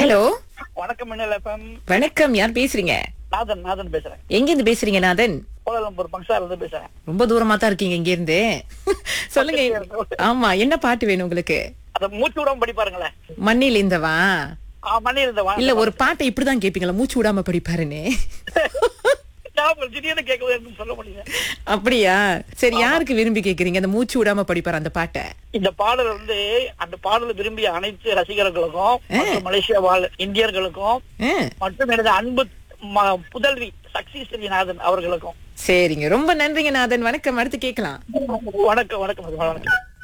hello வணக்கம் மின்னல் FM வணக்கம் யார் பேசுறீங்க நாதன் நாதன் பேசுறேன் எங்க இருந்து பேசுறீங்க நாதன் கோலாலம்பூர் பங்சால இருந்து பேசுறேன் ரொம்ப தூரமா தான் இருக்கீங்க இங்க இருந்து சொல்லுங்க ஆமா என்ன பாட்டு வேணும் உங்களுக்கு அத மூச்சு விடாம படி பாருங்களேன் மண்ணில் இந்தவா ஆ, மணி இருந்த வா இல்ல ஒரு பாட்டை இப்படிதான் கேப்பீங்களா மூச்சு விடாம படிப்பாருன்னு ஞாபகம் திடீர்னு கேட்கவே சொல்ல முடியல அப்படியா சரி யாருக்கு விரும்பி கேக்குறீங்க அந்த மூச்சு விடாம படிப்பாரு அந்த பாட்டை இந்த பாடல் வந்து அந்த பாடலை விரும்பிய அனைத்து ரசிகர்களுக்கும் மற்றும் மலேசியா வாழ் இந்தியர்களுக்கும் ஆ, மற்றும் எனது அன்பு ம- புதல்வி சக்தி ஸ்ரீநாதன் அவர்களுக்கும் சரிங்க ரொம்ப நன்றிங்க நாதன் வணக்கம் அடுத்து கேட்கலாம் வணக்கம் வணக்கம் வணக்கம்